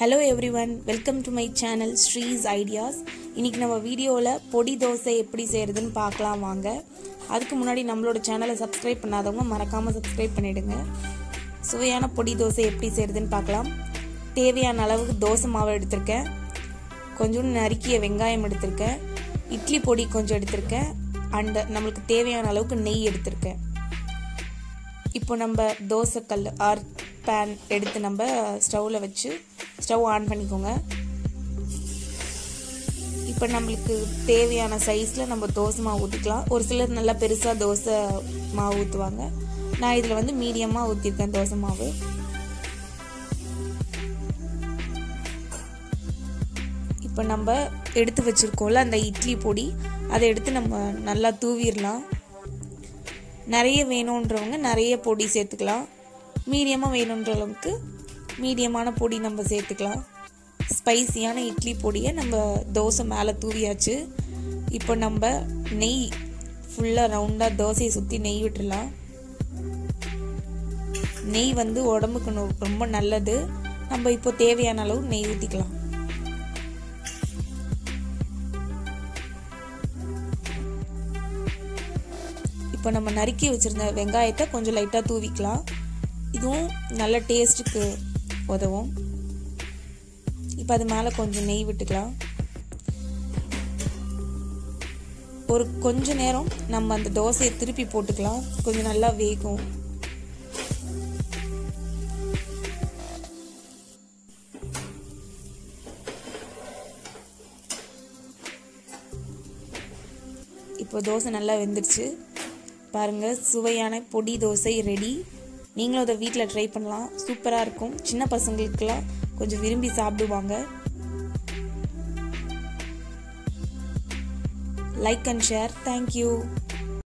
hello everyone welcome to my channel Sree's ideas இன்னைக்கு நம்ம வீடியோவில் பொடி தோசை எப்படி செய்கிறதுன்னு பார்க்கலாம் வாங்க அதுக்கு முன்னாடி நம்மளோட சேனலை சப்ஸ்கிரைப் பண்ணாதவங்க மறக்காமல் சப்ஸ்கிரைப் பண்ணிடுங்க சுவையான பொடி தோசை எப்படி செய்கிறதுன்னு பார்க்கலாம் தேவையான அளவுக்கு தோசை மாவு எடுத்திருக்கேன் கொஞ்சம் நறுக்கிய வெங்காயம் எடுத்திருக்கேன் இட்லி பொடி கொஞ்சம் எடுத்திருக்கேன் அண்ட் நம்மளுக்கு தேவையான அளவுக்கு நெய் எடுத்திருக்கேன் இப்போ நம்ம தோசைக்கல் ஆர் பேன் எடுத்து நம்ம ஸ்டவ்வில் வச்சு ஸ்டவ் ஆன் பண்ணிக்கோங்க இப்போ நம்மளுக்கு தேவையான சைஸில் நம்ம தோசை மாவு ஊற்றிக்கலாம் ஒரு சிலர் நல்லா பெருசாக தோசை மாவு ஊற்றுவாங்க நான் இதில் வந்து மீடியமாக ஊற்றிருக்கேன் தோசை மாவு இப்போ நம்ம எடுத்து வச்சுருக்கோம்ல அந்த இட்லி பொடி அதை எடுத்து நம்ம நல்லா தூவிடலாம் நிறைய வேணுன்றவங்க நிறைய பொடி சேர்த்துக்கலாம் மீடியமாக வேணுன்றவங்களுக்கு மீடியமான பொடி நம்ம சேர்த்துக்கலாம் ஸ்பைசியான இட்லி பொடியை நம்ம தோசை மேலே தூவியாச்சு இப்போ நம்ம நெய் ஃபுல்லாக ரவுண்டாக தோசையை சுற்றி நெய் விட்டுடலாம் நெய் வந்து உடம்புக்கு ரொம்ப நல்லது நம்ம இப்போ தேவையான அளவு நெய் ஊற்றிக்கலாம் இப்போ நம்ம நறுக்கி வச்சுருந்த வெங்காயத்தை கொஞ்சம் லைட்டாக தூவிக்கலாம் இதுவும் நல்ல டேஸ்ட்டுக்கு உதவும் இப்போ அது மேலே கொஞ்சம் நெய் விட்டுக்கலாம் ஒரு கொஞ்ச நேரம் நம்ம அந்த தோசையை திருப்பி போட்டுக்கலாம் கொஞ்சம் நல்லா வேகும் இப்போ தோசை நல்லா வெந்துருச்சு பாருங்கள் சுவையான பொடி தோசை ரெடி நீங்களும் அதை வீட்டில் ட்ரை பண்ணலாம் சூப்பராக இருக்கும் சின்ன பசங்களுக்கெல்லாம் கொஞ்சம் விரும்பி சாப்பிடுவாங்க லைக் அண்ட் ஷேர் தேங்க்யூ